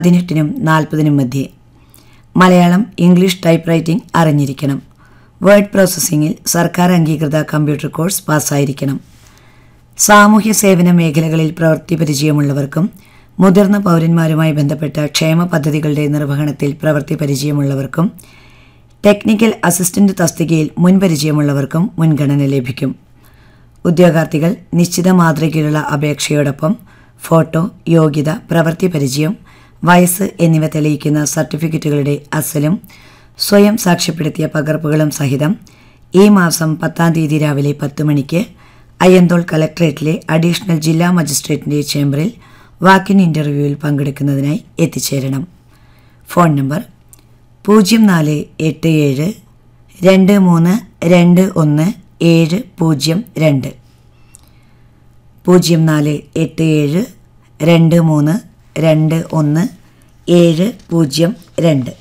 പതിനെട്ടിനും നാൽപ്പതിനും മധ്യേ മലയാളം ഇംഗ്ലീഷ് ടൈപ്പ് റൈറ്റിംഗ് അറിഞ്ഞിരിക്കണം വേർഡ് പ്രോസസ്സിംഗിൽ സർക്കാർ അംഗീകൃത കമ്പ്യൂട്ടർ കോഴ്സ് പാസ്സായിരിക്കണം സാമൂഹ്യ സേവന മേഖലകളിൽ പ്രവൃത്തി പരിചയമുള്ളവർക്കും മുതിർന്ന പൗരന്മാരുമായി ബന്ധപ്പെട്ട ക്ഷേമ പദ്ധതികളുടെ നിർവഹണത്തിൽ പ്രവൃത്തി പരിചയമുള്ളവർക്കും ടെക്നിക്കൽ അസിസ്റ്റന്റ് തസ്തികയിൽ മുൻപരിചയമുള്ളവർക്കും മുൻഗണന ലഭിക്കും ഉദ്യോഗാർത്ഥികൾ നിശ്ചിത മാതൃകയിലുള്ള അപേക്ഷയോടൊപ്പം ഫോട്ടോ യോഗ്യത പ്രവൃത്തി പരിചയം വയസ്സ് എന്നിവ തെളിയിക്കുന്ന സർട്ടിഫിക്കറ്റുകളുടെ അസലും സ്വയം സാക്ഷ്യപ്പെടുത്തിയ പകർപ്പുകളും സഹിതം ഈ മാസം പത്താം തീയതി രാവിലെ പത്ത് മണിക്ക് അയ്യന്തോൾ കലക്ട്രേറ്റിലെ അഡീഷണൽ ജില്ലാ മജിസ്ട്രേറ്റിന്റെ ചേംബറിൽ വാക്കിൻ ഇന്റർവ്യൂവിൽ പങ്കെടുക്കുന്നതിനായി എത്തിച്ചേരണം ഫോൺ നമ്പർ പൂജ്യം നാല് എട്ട് ഏഴ് രണ്ട് മൂന്ന് രണ്ട് ഒന്ന് ഏഴ് പൂജ്യം രണ്ട് പൂജ്യം നാല് എട്ട് ഏഴ് രണ്ട് മൂന്ന് രണ്ട് ഒന്ന് ഏഴ് പൂജ്യം രണ്ട്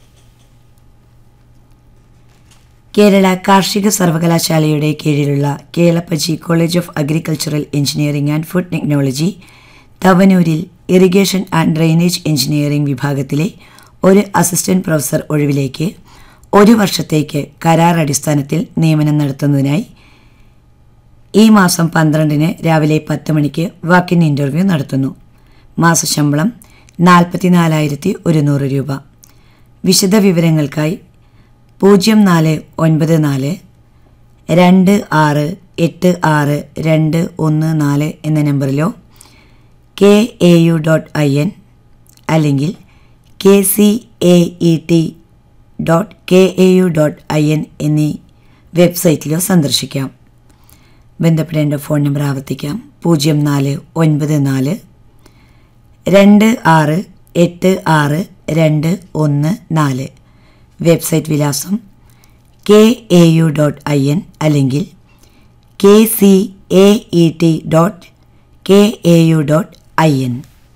കേരള കാർഷിക സർവകലാശാലയുടെ കീഴിലുള്ള Kelappaji college of agricultural engineering and food technology തവനൂരിൽ ഇറിഗേഷൻ ആൻഡ് ഡ്രെയിനേജ് എഞ്ചിനീയറിംഗ് വിഭാഗത്തിലെ ഒരു അസിസ്റ്റന്റ് പ്രൊഫസർ ഒഴിവിലേക്ക് ഒരു വർഷത്തേക്ക് കരാർ അടിസ്ഥാനത്തിൽ നിയമനം നടത്തുന്നതിനായി ഈ മാസം പന്ത്രണ്ടിന് രാവിലെ പത്ത് മണിക്ക് വാക്കിൻ ഇൻ്റർവ്യൂ നടത്തുന്നു മാസശമ്പളം നാൽപ്പത്തിനാലായിരത്തി ഒരുന്നൂറ് രൂപ വിശദ വിവരങ്ങൾക്കായി പൂജ്യം നാല് ഒൻപത് നാല് രണ്ട് ആറ് എട്ട് ആറ് രണ്ട് ഒന്ന് നാല് എന്ന നമ്പറിലോ K A U dot I N അല്ലെങ്കിൽ K C A E T dot K A U dot I N എന്നീ വെബ്സൈറ്റിലോ സന്ദർശിക്കാം ബന്ധപ്പെടേണ്ട ഫോൺ നമ്പർ ആവർത്തിക്കാം പൂജ്യം നാല് ഒൻപത് നാല് രണ്ട് ആറ് എട്ട് ആറ് രണ്ട് ഒന്ന് നാല് വെബ്സൈറ്റ് വിലാസം K A U dot I N അല്ലെങ്കിൽ K C A E T dot K A U dot I N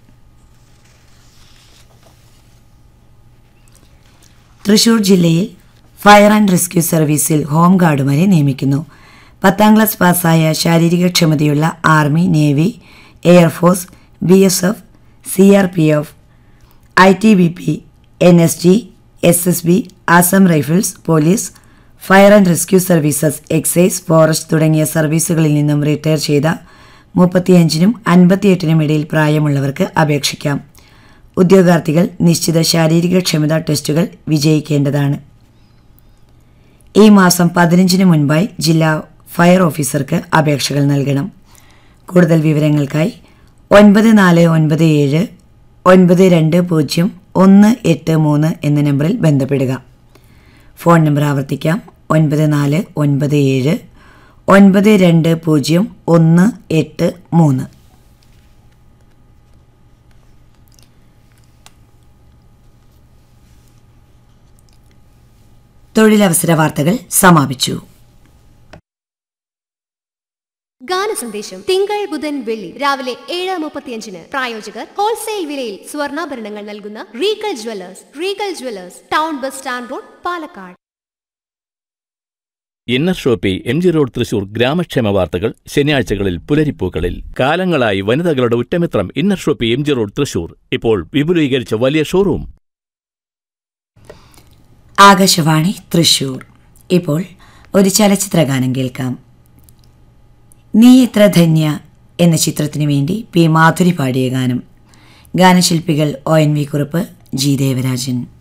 Thrissur ജില്ലയിൽ ഫയർ ആൻഡ് റെസ്ക്യൂ സർവീസിൽ ഹോം ഗാർഡുമാരെ നിയമിക്കുന്നു പത്താം ക്ലാസ് പാസ്സായ ശാരീരിക ക്ഷമതയുള്ള army navy air force B S F C R P F I T B P N S G S S B Assam rifles police fire and rescue services excise forest തുടങ്ങിയ സർവീസുകളിൽ നിന്നും റിട്ടയർ ചെയ്ത മുപ്പത്തിയഞ്ചിനും അൻപത്തിയെട്ടിനും ഇടയിൽ പ്രായമുള്ളവർക്ക് അപേക്ഷിക്കാം ഉദ്യോഗാർത്ഥികൾ നിശ്ചിത ശാരീരിക ക്ഷമത ടെസ്റ്റുകൾ വിജയിക്കേണ്ടതാണ് ഈ മാസം പതിനഞ്ചിന് മുൻപായി ജില്ലാ ഫയർ ഓഫീസർക്ക് അപേക്ഷകൾ നൽകണം കൂടുതൽ വിവരങ്ങൾക്കായി ഒൻപത് നാല് ഒൻപത് ഏഴ് ഒൻപത് രണ്ട് പൂജ്യം ഒന്ന് എട്ട് മൂന്ന് എന്ന നമ്പറിൽ ബന്ധപ്പെടുക ഫോൺ നമ്പർ ആവർത്തിക്കാം ഒൻപത് നാല് ഒൻപത് ഏഴ് ഒൻപത് രണ്ട് പൂജ്യം ഒന്ന് എട്ട് മൂന്ന് തൊഴിലവസര വാർത്തകൾ സമാപിച്ചു ഗാന സന്ദേശം തിങ്കൾ ബുധൻ വെള്ളി രാവിലെ ഏഴ് മുപ്പത്തിയഞ്ചിന് പ്രായോജകർ ഹോൾസെയിൽ വിലയിൽ സ്വർണ്ണാഭരണങ്ങൾ നൽകുന്ന Regal jewellers Regal jewellers town bus stand road Palakkad inner shoppe M G road Thrissur ഗ്രാമക്ഷേമ വാർത്തകൾ ശനിയാഴ്ചകളിൽ പുലരിപ്പൂക്കളിൽ കാലങ്ങളായി വനിതകളുടെ ഉറ്റമിത്രം inner shoppe M G road Thrissur ഇപ്പോൾ വിപുലീകരിച്ച വലിയ ഷോറൂം ആകാശവാണി തൃശൂർ ഇപ്പോൾ ഒരു ചലച്ചിത്ര ഗാനം കേൾക്കാം നീ എത്ര ധന്യ എന്ന ചിത്രത്തിനു വേണ്ടി പി മാധുരി പാടിയ ഗാനം ഗാനശില്പികൾ O N V Kurup G Devarajan